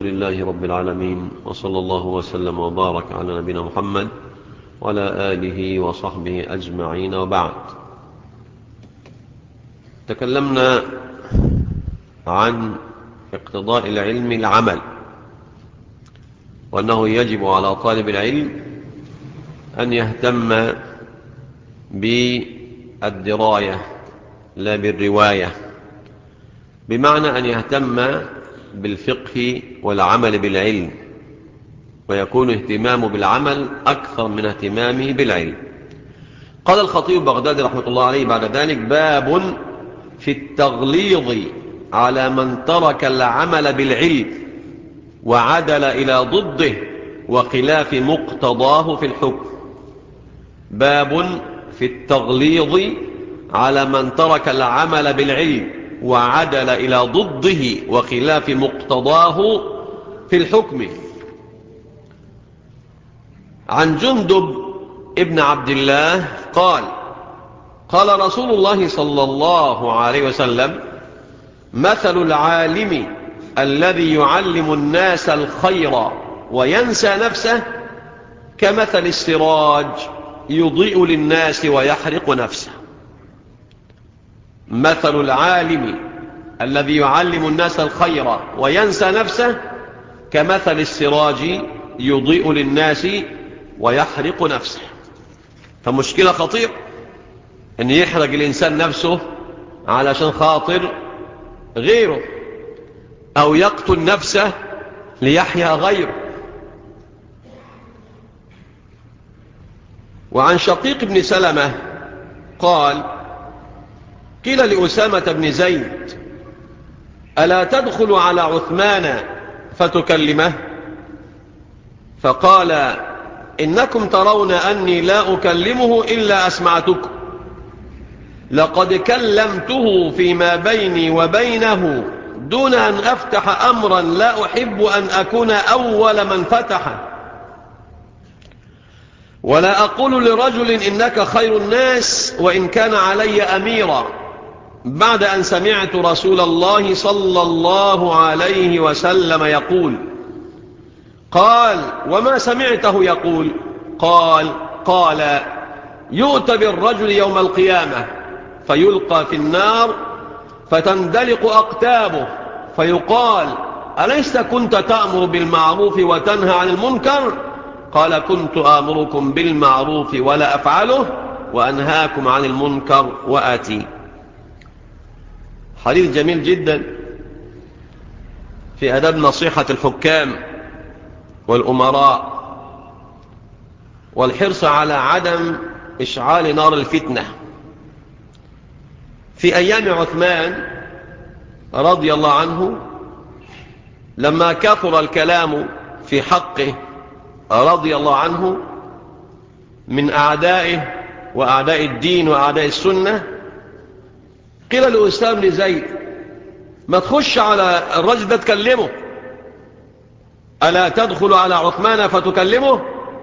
لله رب العالمين وصلى الله وسلم وبارك على نبينا محمد وعلى آله وصحبه أجمعين وبعد تكلمنا عن اقتضاء العلم العمل وأنه يجب على طالب العلم أن يهتم بالدراية لا بالرواية بمعنى أن يهتم بالفقه والعمل بالعلم ويكون اهتمامه بالعمل أكثر من اهتمامه بالعلم قال الخطيب بغداد رحمة الله عليه بعد ذلك باب في التغليظ على من ترك العمل بالعلم وعدل إلى ضده وخلاف مقتضاه في الحكم باب في التغليظ على من ترك العمل بالعلم وعدل إلى ضده وخلاف مقتضاه في الحكم عن جندب ابن عبد الله قال قال رسول الله صلى الله عليه وسلم مثل العالم الذي يعلم الناس الخير وينسى نفسه كمثل السراج يضيء للناس ويحرق نفسه مثل العالم الذي يعلم الناس الخير وينسى نفسه كمثل السراج يضيء للناس ويحرق نفسه فمشكلة خطير ان يحرق الانسان نفسه علشان خاطر غيره او يقتل نفسه ليحيا غيره وعن شقيق بن سلمة قال قيل لأسامة بن زيد ألا تدخل على عثمان فتكلمه فقال إنكم ترون أني لا أكلمه إلا أسمعتكم لقد كلمته فيما بيني وبينه دون أن أفتح أمرا لا أحب أن أكون أول من فتحه ولا أقول لرجل إنك خير الناس وإن كان علي أميرا بعد أن سمعت رسول الله صلى الله عليه وسلم يقول قال وما سمعته يقول قال قال يؤتى بالرجل يوم القيامة فيلقى في النار فتندلق أقتابه فيقال أليس كنت تأمر بالمعروف وتنهى عن المنكر قال كنت آمركم بالمعروف ولا أفعله وأنهاكم عن المنكر وآتي حديث جميل جدا في أداب نصيحة الحكام والأمراء والحرص على عدم إشعال نار الفتنة في أيام عثمان رضي الله عنه لما كثر الكلام في حقه رضي الله عنه من أعدائه وأعداء الدين وأعداء السنة قيل لأسام لزيد ما تخش على الرجل ده تكلمه ألا تدخل على عثمان فتكلمه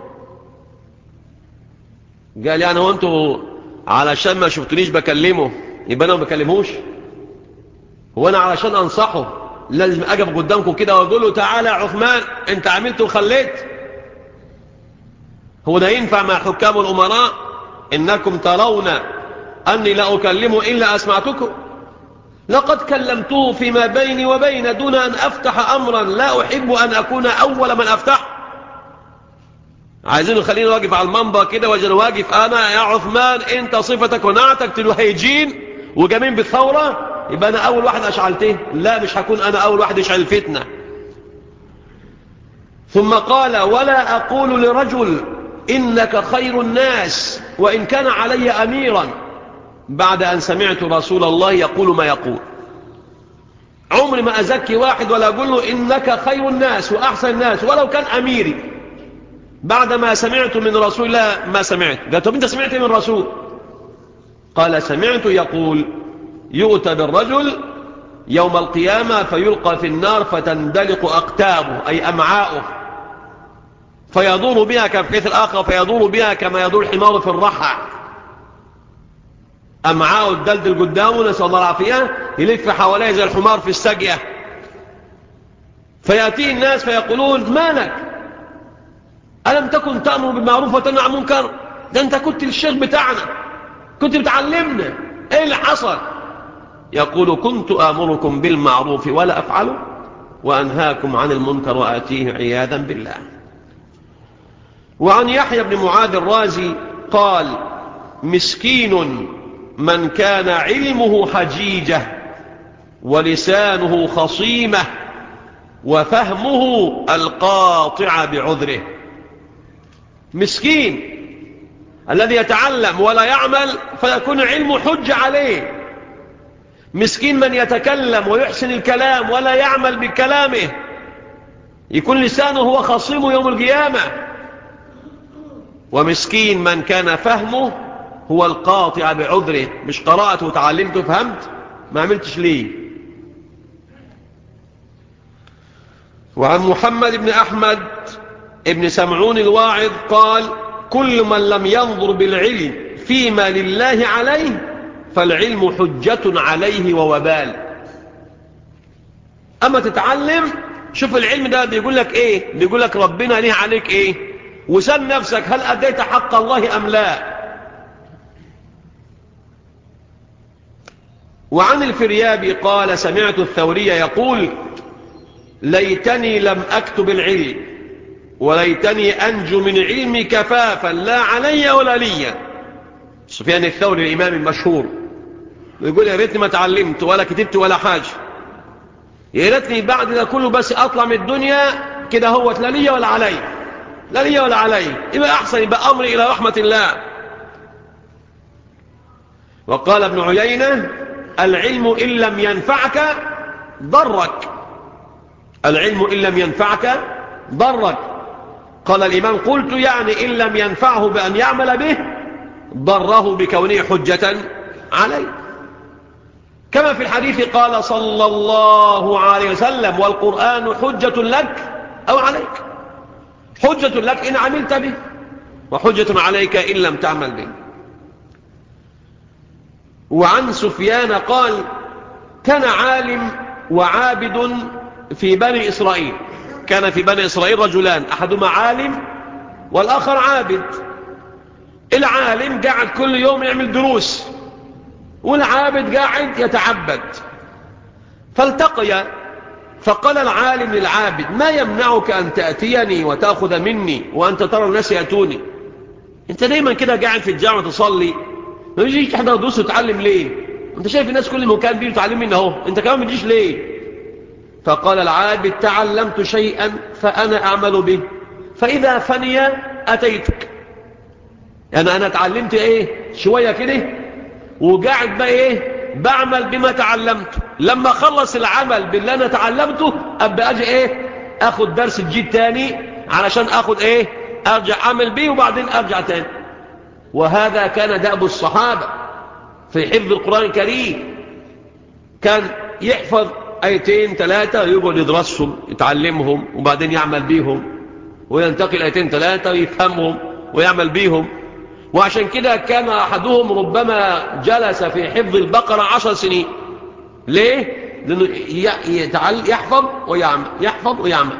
قال يعني هو أنتوا علشان ما شفتنيش بكلمه يبقى أنا ما بكلمهوش هو أنا علشان أنصحه لازم أجب قدامكم كده وأقول له تعالى يا عثمان أنت عملت وخليت هو ده ينفع مع حكام الأمراء إنكم ترون أني لا أكلمه إلا أسمعتكم لقد كلمته فيما بيني وبين دون أن أفتح أمرا لا أحب أن أكون أول من أفتح عايزين خلينا واقف على المنبر كده وجل واقف أنا يا عثمان أنت صفتك ونعتك تلوهيجين وجمين بالثورة يبقى أنا أول واحد أشعلته لا مش هكون أنا أول واحد يشعل الفتنة ثم قال ولا أقول لرجل إنك خير الناس وإن كان علي أميرا بعد أن سمعت رسول الله يقول ما يقول عمري ما أزكي واحد ولا أقول له إنك خير الناس وأحسن الناس ولو كان أميري بعد ما سمعت من رسول الله ما سمعت قال طب أنت سمعت من رسول قال سمعت يقول يؤتى بالرجل يوم القيامة فيلقى في النار فتندلق أقتابه أي أمعاؤه فيدور بها كالحديث الآخر فيدور بها كما يدور الحمار في الرحى أمعاء الدلدل قدامه نسأل الله العافية يلف حواليه زي الحمار في السجية فيأتيه الناس فيقولون مالك ألم تكن تأمر بالمعروف وتنهى عن المنكر ده أنت كنت الشيخ بتاعنا كنت بتعلمنا إيه اللي حصل يقول كنت آمركم بالمعروف ولا أفعله وأنهاكم عن المنكر وآتيه عياذا بالله وعن يحيى بن معاذ الرازي قال مسكين من كان علمه حجيجة ولسانه خصيمة وفهمه القاطع بعذره مسكين الذي يتعلم ولا يعمل فيكون علمه حج عليه مسكين من يتكلم ويحسن الكلام ولا يعمل بكلامه يكون لسانه هو خصيمه يوم القيامة ومسكين من كان فهمه هو القاطع بعذره مش قرأت وتعلمت وفهمت ما عملتش ليه وعن محمد بن أحمد ابن سمعون الواعظ قال كل من لم ينظر بالعلم فيما لله عليه فالعلم حجة عليه ووبال أما تتعلم شوف العلم ده بيقول لك إيه بيقول لك ربنا ليه عليك إيه وسل نفسك هل أديت حق الله أم لا وعن الفريابي قال سمعت الثورية يقول ليتني لم أكتب العلم وليتني أنجو من علمي كفافا لا علي ولا لي سفيان الثوري الإمام المشهور ويقول يا ريتني ما تعلمت ولا كتبت ولا حاجة يا ريتني بعد ده كله بس أطلع من الدنيا كده هو لا لي ولا علي لا لي ولا علي يبقى أحسن يبقى أمري إلى رحمة الله وقال ابن عيينة العلم إن لم ينفعك ضرك العلم إن لم ينفعك ضرك قال الإمام قلت يعني إن لم ينفعه بأن يعمل به ضره بكونه حجة عليه كما في الحديث قال صلى الله عليه وسلم والقرآن حجة لك أو عليك حجة لك إن عملت به وحجة عليك إن لم تعمل به وعن سفيان قال كان عالم وعابد في بني إسرائيل كان في بني إسرائيل رجلان أحدهما عالم والآخر عابد العالم قاعد كل يوم يعمل دروس والعابد قاعد يتعبد فالتقي فقال العالم للعابد ما يمنعك أن تأتيني وتأخذ مني وأنت ترى الناس يأتوني انت دايما كده قاعد في الجامعة تصلي ما يجيش تحضر دروس وتعلم ليه انت شايف الناس كل مكان بيه وتعلم منه اهو انت كمان ما تجيش ليه فقال العابد تعلمت شيئا فأنا أعمل به فإذا فني أتيتك يعني أنا تعلمت إيه شوية كده وقاعد بقى إيه بعمل بما تعلمته لما خلص العمل باللي أنا تعلمته أبقى أجي إيه أخد درس جديد تاني علشان أخد إيه أرجع أعمل بيه وبعدين أرجع تاني وهذا كان دأب الصحابة في حفظ القرآن الكريم كان يحفظ ايتين ثلاثة يقعد يدرسهم يتعلمهم وبعدين يعمل بيهم وينتقل ايتين ثلاثة ويفهمهم ويعمل بيهم وعشان كده كان احدهم ربما جلس في حفظ البقرة عشر سنين ليه؟ لانه يحفظ ويعمل يحفظ ويعمل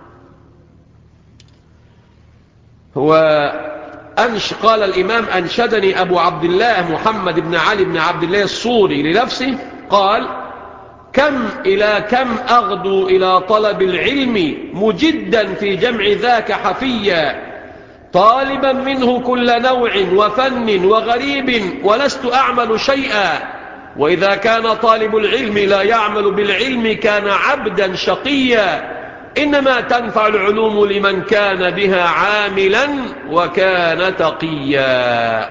هو أنش قال الإمام أنشدني أبو عبد الله محمد بن علي بن عبد الله الصوري لنفسه قال كم إلى كم أغدو إلى طلب العلم مجدا في جمع ذاك حفيا طالبا منه كل نوع وفن وغريب ولست أعمل شيئا وإذا كان طالب العلم لا يعمل بالعلم كان عبدا شقيا إنما تنفع العلوم لمن كان بها عاملا وكان تقيا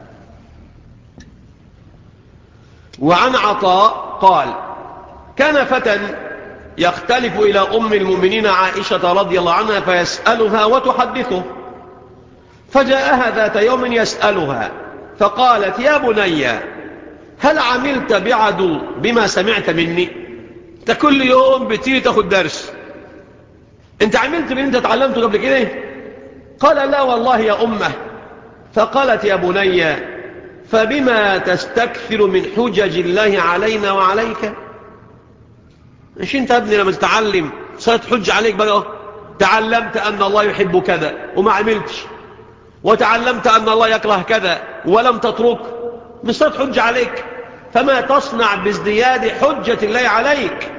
وعن عطاء قال كان فتى يختلف إلى أم المؤمنين عائشة رضي الله عنها فيسألها وتحدثه فجاءها ذات يوم يسألها فقالت يا بني هل عملت بعد بما سمعت مني انت كل يوم بتيجي تاخد درس انت عملت باللي انت تعلمته قبل كده قال لا والله يا أمه فقالت يا بني فبما تستكثر من حجج الله علينا وعليك مش انت ابني لما تتعلم صارت حج عليك بقى تعلمت أن الله يحب كذا وما عملتش وتعلمت أن الله يكره كذا ولم تترك مش صارت حج عليك فما تصنع بازدياد حجة الله عليك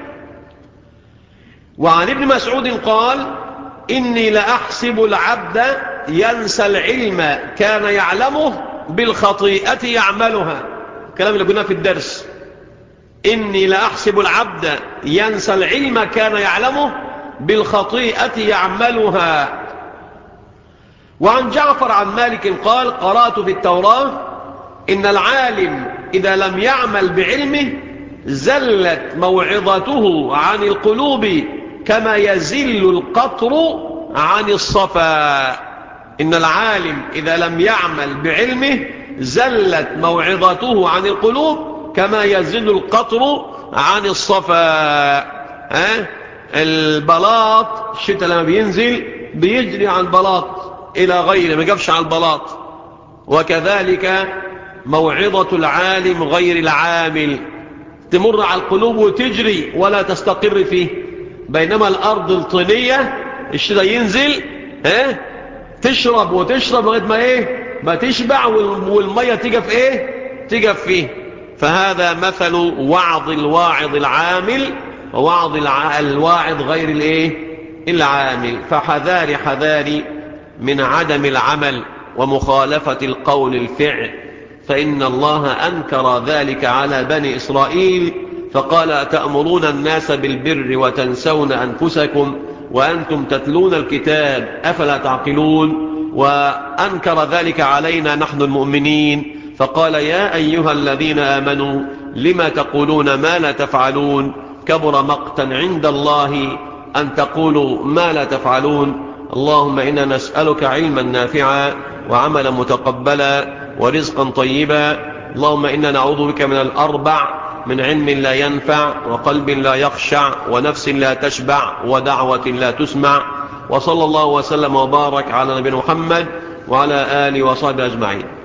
وعن ابن مسعود قال إني لأحسب العبد ينسى العلم كان يعلمه بالخطيئة يعملها الكلام اللي قلناه في الدرس إني لأحسب العبد ينسى العلم كان يعلمه بالخطيئة يعملها وعن جعفر عن مالك قال قرأت في التوراة إن العالم إذا لم يعمل بعلمه زلت موعظته عن القلوب كما يزل القطر عن الصفا إن العالم إذا لم يعمل بعلمه زلت موعظته عن القلوب كما يزل القطر عن الصفا ها البلاط الشتاء لما بينزل بيجري عن البلاط إلى غيره ما يقفش على البلاط وكذلك موعظة العالم غير العامل تمر على القلوب وتجري ولا تستقر فيه بينما الأرض الطينية الشتاء ينزل ها تشرب وتشرب لغايه ما ايه ما تشبع والمية تجف ايه تجف فيه فهذا مثل وعظ الواعظ العامل ووعظ الواعظ غير الايه العامل فحذاري حذاري من عدم العمل ومخالفة القول الفعل فإن الله أنكر ذلك على بني إسرائيل فقال تأمرون الناس بالبر وتنسون أنفسكم وأنتم تتلون الكتاب أفلا تعقلون وأنكر ذلك علينا نحن المؤمنين فقال يا أيها الذين آمنوا لما تقولون ما لا تفعلون كبر مقتا عند الله أن تقولوا ما لا تفعلون اللهم إنا نسألك علما نافعا وعملا متقبلا ورزقا طيبا اللهم إنا نعوذ بك من الأربع من علم لا ينفع وقلب لا يخشع ونفس لا تشبع ودعوة لا تسمع وصلى الله وسلم وبارك على نبينا محمد وعلى آله وصحبه أجمعين